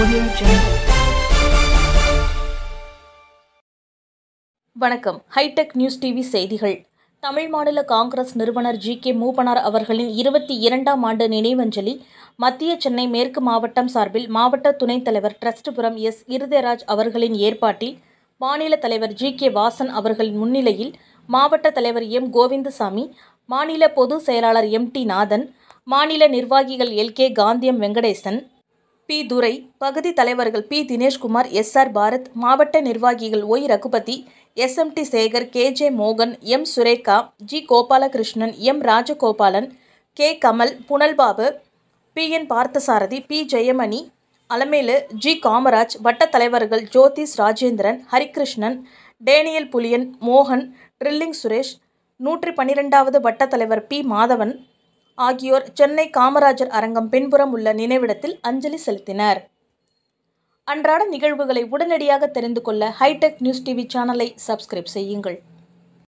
Audio Jungle. வணக்கம் hitech news TV செய்திகள் தமிழ் மாநில காங்கிரஸ் நிறுவனர் ஜி கே மூப்பனார் அவர்களின் இருபத்தி இரண்டாம் ஆண்டு நினைவஞ்சலி மத்திய சென்னை மேற்கு மாவட்டம் சார்பில் மாவட்ட துணைத் தலைவர் ட்ரஸ்ட்புரம் எஸ் இருதயராஜ் அவர்களின் ஏற்பாட்டில் மாநில தலைவர் ஜி கே வாசன் அவர்களின் முன்னிலையில் மாவட்ட தலைவர் எம் கோவிந்தசாமி மாநில பொதுச் செயலாளர் எம் டி நாதன் மாநில நிர்வாகிகள் L K Gandhiyam Venkatesan P Durai பகுதி தலைவர்கள் P Dineshkumar S R Bharath மாவட்ட நிர்வாகிகள் Y Ragupathi S M D Sekar K J மோகன் M Surekha G Gopalakrishnan M Rajagopalan K Kamal Punalbabu P N Parthasarathy P Jayamani Alamelu G Kamaraj வட்ட தலைவர்கள் ஜோதிஷ் ராஜேந்திரன் ஹரிகிருஷ்ணன் டேனியல் புலியன் மோகன் ட்ரில்லிங் சுரேஷ் நூற்றி பன்னிரெண்டாவது வட்ட தலைவர் பி மாதவன் ஆகியோர் சென்னை காமராஜர் அரங்கம் பின்புறம் உள்ள நினைவிடத்தில் அஞ்சலி செலுத்தினர் அன்றாட நிகழ்வுகளை உடனடியாக தெரிந்து கொள்ள ஹைடெக் நியூஸ் டிவி சேனலை சப்ஸ்கிரைப் செய்யுங்கள்